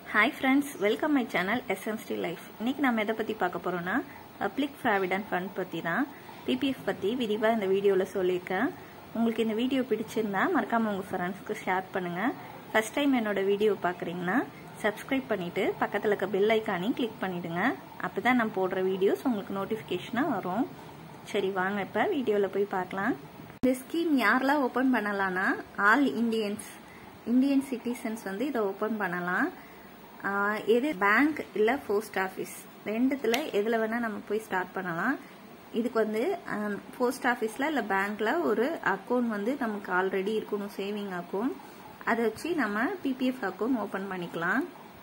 hi friends welcome my channel SMST life இன்னைக்கு நம்ம எதை பற்றி பார்க்க போகிறோம்னா பப்ளிக் ப்ராவிடன்ட் ஃபண்ட் பற்றி தான் பிபிஎஃப் பற்றி விரிவாக இந்த வீடியோவில் சொல்லியிருக்கேன் உங்களுக்கு இந்த வீடியோ பிடிச்சிருந்தா மறக்காமல் உங்கள் ஃப்ரெண்ட்ஸ்க்கு ஷேர் பண்ணுங்கள் ஃபஸ்ட் டைம் என்னோட வீடியோ பார்க்குறீங்கன்னா சப்ஸ்கிரைப் பண்ணிவிட்டு பக்கத்தில் இருக்க பெல் ஐக்கானையும் கிளிக் பண்ணிவிடுங்க அப்போ தான் நான் போடுற வீடியோஸ் உங்களுக்கு நோட்டிஃபிகேஷனாக வரும் சரி வாங்க இப்போ வீடியோவில் போய் பார்க்கலாம் இந்த ஸ்கீம் யாரெல்லாம் ஓப்பன் பண்ணலான்னா ஆல் இந்தியன்ஸ் இந்தியன் சிட்டிசன்ஸ் வந்து இதை ஓப்பன் பண்ணலாம் ஆஹ் எது பேங்க் இல்லை போஸ்ட் ஆஃபீஸ் ரெண்டுத்துல எதில் வேணால் நம்ம போய் ஸ்டார்ட் பண்ணலாம் இதுக்கு வந்து போஸ்ட் ஆஃபீஸில் இல்லை பேங்க்கில் ஒரு அக்கௌண்ட் வந்து நமக்கு ஆல்ரெடி இருக்கணும் சேவிங் அக்கௌண்ட் அதை வச்சு நம்ம பிபிஎஃப் அக்கௌண்ட் ஓப்பன் பண்ணிக்கலாம்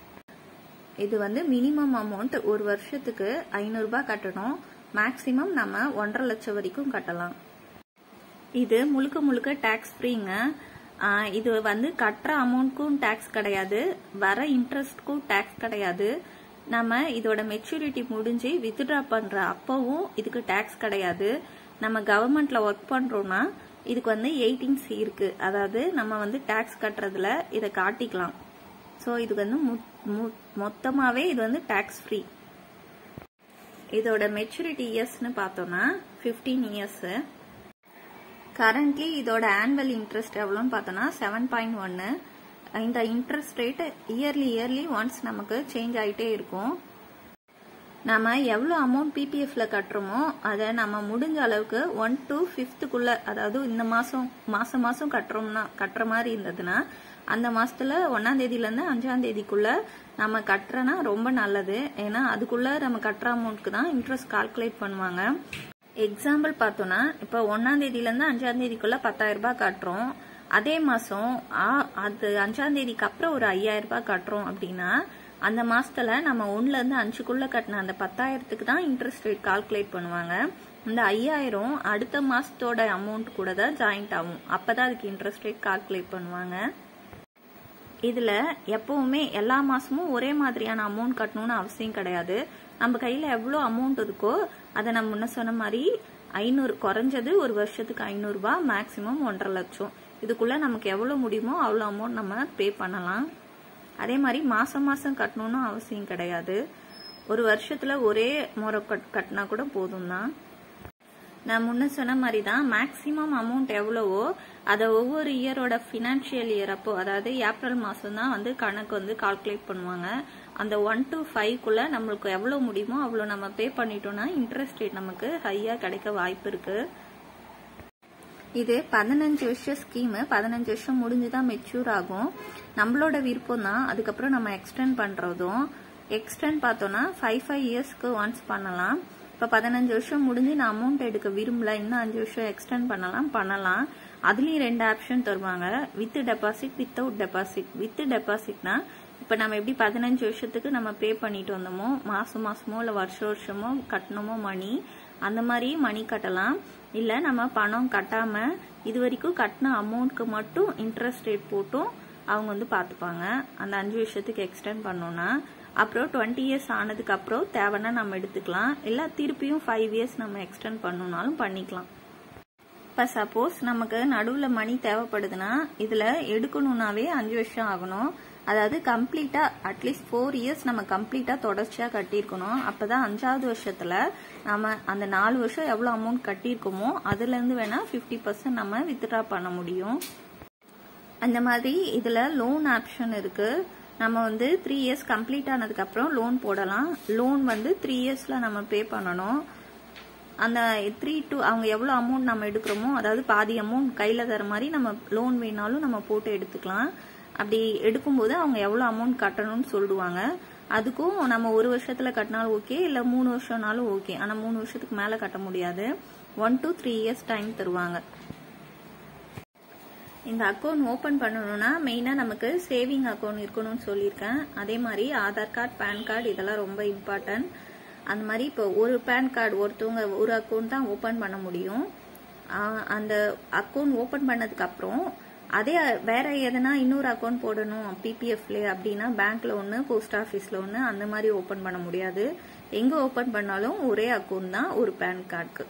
இது வந்து மினிமம் அமௌண்ட் ஒரு வருஷத்துக்கு ஐநூறுரூபா கட்டணும் மேக்ஸிமம் நம்ம ஒன்றரை லட்சம் வரைக்கும் கட்டலாம் இது முழுக்க முழுக்க டேக்ஸ் ஃப்ரீங்க இது வந்து கட்டுற அமௌண்ட்க்கும் டேக்ஸ் கிடையாது வர இன்ட்ரெஸ்ட்க்கும் டேக்ஸ் கிடையாது நம்ம இதோட மெச்சூரிட்டி முடிஞ்சு வித்ட்ரா பண்ற அப்பவும் இதுக்கு டேக்ஸ் கிடையாது நம்ம கவர்மெண்ட்ல ஒர்க் பண்றோம்னா இதுக்கு வந்து எயிட்டீன் சி இருக்கு அதாவது நம்ம வந்து டேக்ஸ் கட்டுறதுல இதை காட்டிக்கலாம் ஸோ இது வந்து மொத்தமாவே இது வந்து டேக்ஸ் ஃப்ரீ இதோட மெச்சூரிட்டி இயர்ஸ்னு பார்த்தோம்னா ஃபிஃப்டீன் இயர்ஸ் கரண்ட்லி இதோட ஆனுவல் இன்ட்ரெஸ்ட் எவ்வளோன்னு பார்த்தோன்னா செவன் பாயிண்ட் ஒன்று இந்த interest rate yearly yearly once நமக்கு சேஞ்ச் ஆகிட்டே இருக்கும் நம்ம எவ்வளோ அமௌண்ட் பிபிஎஃப்ல கட்டுறோமோ அதை நம்ம முடிஞ்ச அளவுக்கு ஒன் டு ஃபிஃப்த்துக்குள்ள அதாவது இந்த மாதம் மாதம் மாதம் கட்டுறோம்னா கட்டுற மாதிரி இருந்ததுன்னா அந்த மாசத்துல ஒன்னாம் தேதியிலேருந்து அஞ்சாம் தேதிக்குள்ள நம்ம கட்டுறோன்னா ரொம்ப நல்லது ஏன்னா அதுக்குள்ள நம்ம கட்டுற அமௌண்ட்க்கு தான் இன்ட்ரெஸ்ட் கால்குலேட் பண்ணுவாங்க எக்ஸாம்பிள் பார்த்தோம்னா இப்போ ஒன்னாம் தேதியிலேருந்து அஞ்சாம் தேதிக்குள்ள பத்தாயிரம் ரூபாய் கட்டுறோம் அதே மாதம் அது அஞ்சாம் தேதிக்கு அப்புறம் ஒரு ஐயாயிரம் ரூபாய் கட்டுறோம் அப்படின்னா அந்த மாசத்துல நம்ம ஒன்னுல இருந்து அஞ்சுக்குள்ள கட்டின அந்த பத்தாயிரத்துக்கு தான் இன்ட்ரெஸ்ட் ரேட் கால்குலேட் பண்ணுவாங்க இந்த ஐயாயிரம் அடுத்த மாசத்தோட அமௌண்ட் கூட தான் ஜாயிண்ட் ஆகும் அப்பதான் அதுக்கு இன்ட்ரெஸ்ட் ரேட் கால்குலேட் பண்ணுவாங்க இதுல எப்பவுமே எல்லா மாசமும் ஒரே மாதிரியான அமௌண்ட் கட்டணும்னு அவசியம் கிடையாது நம்ம கையில எவ்வளவு அமௌண்ட் இருக்கோ அதை நம்ம முன்ன சொன்ன மாதிரி ஐநூறு குறைஞ்சது ஒரு வருஷத்துக்கு ஐநூறு ரூபாய் மேக்சிமம் ஒன்றரை லட்சம் இதுக்குள்ள நமக்கு எவ்வளவு முடியுமோ அவ்வளோ அமௌண்ட் நம்ம பே பண்ணலாம் அதே மாதிரி மாசம் மாசம் கட்டணும்னு அவசியம் கிடையாது ஒரு வருஷத்துல ஒரே முறை கட்டினா கூட போதும் தான் நான் முன்ன சொன்ன மாதிரி தான் மேக்சிமம் அமௌண்ட் எவ்வளவோ அதை ஒவ்வொரு இயரோட ஃபினான்ஷியல் இயர் அப்போ அதாவது ஏப்ரல் மாதம் தான் வந்து கணக்கு வந்து கால்குலேட் பண்ணுவாங்க அந்த ஒன் டு ஃபைவ்க்குள்ள நம்மளுக்கு எவ்வளோ முடியுமோ அவ்வளோ நம்ம பே பண்ணிட்டோம்னா இன்ட்ரெஸ்ட் ரேட் நமக்கு ஹையாக கிடைக்க வாய்ப்பு இருக்கு இது பதினஞ்சு வருஷம் ஸ்கீமு பதினஞ்சு வருஷம் முடிஞ்சுதான் மெச்சூர் ஆகும் நம்மளோட விருப்பம் தான் அதுக்கப்புறம் நம்ம எக்ஸ்டெண்ட் பண்றதும் எக்ஸ்டெண்ட் பார்த்தோம்னா ஃபைவ் ஃபைவ் இயர்ஸ்க்கு ஒன்ஸ் பண்ணலாம் இப்போ பதினஞ்சு வருஷம் முடிஞ்சு நான் அமௌண்ட் எடுக்க விரும்பல இன்னும் அஞ்சு வருஷம் எக்ஸ்டெண்ட் பண்ணலாம் பண்ணலாம் அதுலேயும் ரெண்டு ஆப்ஷன் தருவாங்க with deposit without deposit with டெபாசிட்னா இப்போ நம்ம எப்படி பதினஞ்சு வருஷத்துக்கு நம்ம பே பண்ணிட்டு வந்தோமோ மாசம் மாசமோ இல்லை வருஷ வருஷமோ கட்டணுமோ மணி அந்த மாதிரி மணி கட்டலாம் இல்லை நம்ம பணம் கட்டாம இது வரைக்கும் கட்டின அமௌண்ட்க்கு மட்டும் இன்ட்ரெஸ்ட் ரேட் போட்டும் அவங்க வந்து பார்த்துப்பாங்க அந்த அஞ்சு வருஷத்துக்கு எக்ஸ்டெண்ட் பண்ணோம்னா அப்புறம் டுவெண்ட்டி இயர்ஸ் ஆனதுக்கு அப்புறம் தேவைன்னா நம்ம எடுத்துக்கலாம் இல்லை திருப்பியும் ஃபைவ் இயர்ஸ் நம்ம எக்ஸ்டெண்ட் பண்ணணும்னாலும் பண்ணிக்கலாம் இப்போ சப்போஸ் நமக்கு நடுவில் மணி தேவைப்படுதுன்னா இதில் எடுக்கணும்னாவே அஞ்சு வருஷம் ஆகணும் அதாவது கம்ப்ளீட்டா அட்லீஸ்ட் ஃபோர் இயர்ஸ் நம்ம கம்ப்ளீட்டா தொடர்ச்சியா கட்டியிருக்கணும் அப்பதான் அஞ்சாவது வருஷத்துல நம்ம அந்த நாலு வருஷம் எவ்வளவு அமௌண்ட் கட்டியிருக்கோமோ அதுல இருந்து வேணா பிப்டி பர்சன்ட் நம்ம வித்ட்ரா பண்ண முடியும் அந்த மாதிரி இதுல லோன் ஆப்ஷன் இருக்கு நம்ம வந்து த்ரீ இயர்ஸ் கம்ப்ளீட் ஆனதுக்கு அப்புறம் லோன் போடலாம் லோன் வந்து த்ரீ இயர்ஸ்ல நம்ம பே பண்ணணும் அந்த த்ரீ டூ அவங்க எவ்வளோ அமௌண்ட் நம்ம எடுக்கிறோமோ அதாவது பாதி அமௌண்ட் கையில் தர மாதிரி நம்ம லோன் வேணாலும் நம்ம போட்டு எடுத்துக்கலாம் அப்படி எடுக்கும்போது அவங்க எவ்வளோ அமௌண்ட் கட்டணும்னு சொல்லுவாங்க அதுக்கும் நம்ம ஒரு வருஷத்துல கட்டினாலும் ஓகே இல்லை மூணு வருஷம்னாலும் ஓகே ஆனால் மூணு வருஷத்துக்கு மேலே கட்ட முடியாது one two three years time தருவாங்க இந்த அக்கௌண்ட் ஓப்பன் பண்ணணும்னா மெயினாக நமக்கு சேவிங் அக்கௌண்ட் இருக்கணும்னு சொல்லியிருக்கேன் அதே மாதிரி ஆதார் கார்டு பேன் கார்டு இதெல்லாம் ரொம்ப இம்பார்ட்டன்ட் அந்த மாதிரி இப்போ ஒரு பேன் கார்டு ஒருத்தவங்க ஒரு அக்கௌண்ட் தான் ஓப்பன் பண்ண முடியும் அந்த அக்கௌண்ட் ஓப்பன் பண்ணதுக்கு அப்புறம் அதே வேற எதனா இன்னொரு அக்கௌண்ட் போடணும் பிபிஎஃப்ல அப்படின்னா பேங்க்ல ஒன்று போஸ்ட் ஆஃபீஸ்ல ஒன்று அந்த மாதிரி ஓப்பன் பண்ண முடியாது எங்க ஓப்பன் பண்ணாலும் ஒரே அக்கௌண்ட் தான் ஒரு பேன் கார்டுக்கு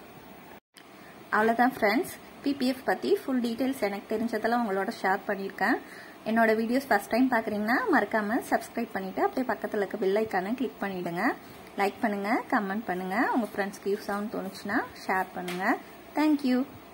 அவ்வளோதான் ஃப்ரெண்ட்ஸ் பிபிஎஃப் பற்றி ஃபுல் டீட்டெயில்ஸ் எனக்கு தெரிஞ்சதெல்லாம் உங்களோட ஷேர் பண்ணியிருக்கேன் என்னோட வீடியோஸ் ஃபஸ்ட் டைம் பார்க்குறீங்கன்னா மறக்காமல் சப்ஸ்கிரைப் பண்ணிவிட்டு அப்படியே பக்கத்தில் இருக்க பெல் ஐக்கானை கிளிக் பண்ணிவிடுங்க லைக் பண்ணுங்கள் கமெண்ட் பண்ணுங்கள் உங்கள் ஃப்ரெண்ட்ஸ்க்கு யூஸ் ஆகும்னு தோணுச்சுன்னா ஷேர் பண்ணுங்கள் தேங்க்யூ